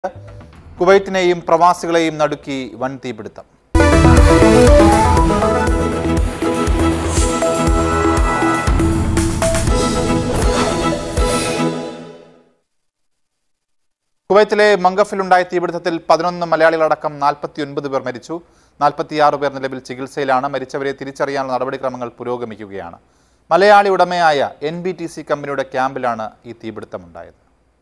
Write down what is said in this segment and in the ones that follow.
കുവൈറ്റിനെയും പ്രവാസികളെയും നടുക്കി വൻ തീപിടുത്തം കുവൈത്തിലെ മംഗഫിലുണ്ടായ തീപിടുത്തത്തിൽ പതിനൊന്ന് മലയാളികളടക്കം നാൽപ്പത്തിയൊൻപത് പേർ മരിച്ചു നാൽപ്പത്തിയാറ് പേർ നിലവിൽ ചികിത്സയിലാണ് മരിച്ചവരെ തിരിച്ചറിയാനുള്ള നടപടിക്രമങ്ങൾ പുരോഗമിക്കുകയാണ് മലയാളി ഉടമയായ എൻ ബി ടി സി കമ്പനിയുടെ ക്യാമ്പിലാണ് ഈ തീപിടുത്തമുണ്ടായത്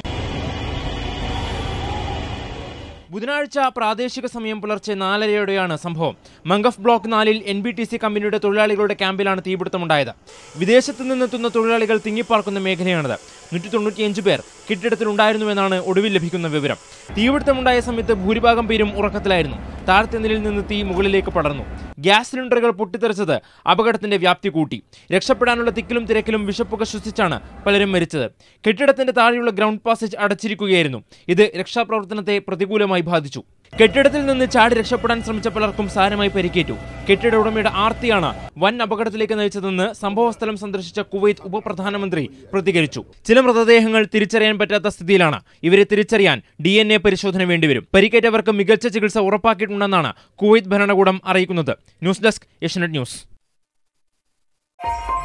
ബുധനാഴ്ച പ്രാദേശിക സമയം പുലർച്ചെ നാലരയോടെയാണ് സംഭവം മംഗഫ് ബ്ലോക്ക് നാലിൽ എൻ ബി ടി സി കമ്പനിയുടെ തൊഴിലാളികളുടെ ക്യാമ്പിലാണ് തീപിടുത്തമുണ്ടായത് വിദേശത്ത് നിന്നെത്തുന്ന തൊഴിലാളികൾ തിങ്ങിപ്പാർക്കുന്ന മേഖലയാണിത് നൂറ്റി തൊണ്ണൂറ്റിയഞ്ച് പേർ കെട്ടിടത്തിലുണ്ടായിരുന്നുവെന്നാണ് ഒടുവിൽ ലഭിക്കുന്ന വിവരം തീപിടുത്തമുണ്ടായ സമയത്ത് ഭൂരിഭാഗം പേരും ഉറക്കത്തിലായിരുന്നു താഴത്തെ നിലയിൽ നിന്ന് തീ മുകളിലേക്ക് പടർന്നു ഗ്യാസ് സിലിണ്ടറുകൾ പൊട്ടിത്തെറിച്ചത് അപകടത്തിന്റെ വ്യാപ്തി കൂട്ടി രക്ഷപ്പെടാനുള്ള തിക്കിലും തിരക്കിലും വിഷപ്പുക ശ്വസിച്ചാണ് പലരും മരിച്ചത് കെട്ടിടത്തിന്റെ താഴെയുള്ള ഗ്രൗണ്ട് പാസേജ് അടച്ചിരിക്കുകയായിരുന്നു ഇത് രക്ഷാപ്രവർത്തനത്തെ പ്രതികൂലമായി ബാധിച്ചു കെട്ടിടത്തിൽ നിന്ന് ചാടി രക്ഷപ്പെടാൻ ശ്രമിച്ച പലർക്കും സാരമായി പരിക്കേറ്റു കെട്ടിട ഉടമയുടെ ആർത്തിയാണ് വൻ അപകടത്തിലേക്ക് നയിച്ചതെന്ന് സംഭവസ്ഥലം സന്ദർശിച്ച കുവൈറ്റ് ഉപപ്രധാനമന്ത്രി പ്രതികരിച്ചു ചില മൃതദേഹങ്ങൾ തിരിച്ചറിയാൻ പറ്റാത്ത സ്ഥിതിയിലാണ് ഇവരെ തിരിച്ചറിയാൻ ഡി എൻ എ പരിശോധന വേണ്ടിവരും പരിക്കേറ്റവർക്ക് മികച്ച ചികിത്സ ഉറപ്പാക്കിയിട്ടുണ്ടെന്നാണ് കുവൈറ്റ് ഭരണകൂടം അറിയിക്കുന്നത് ന്യൂസ് ഡെസ്ക് ഏഷ്യനെറ്റ് ന്യൂസ്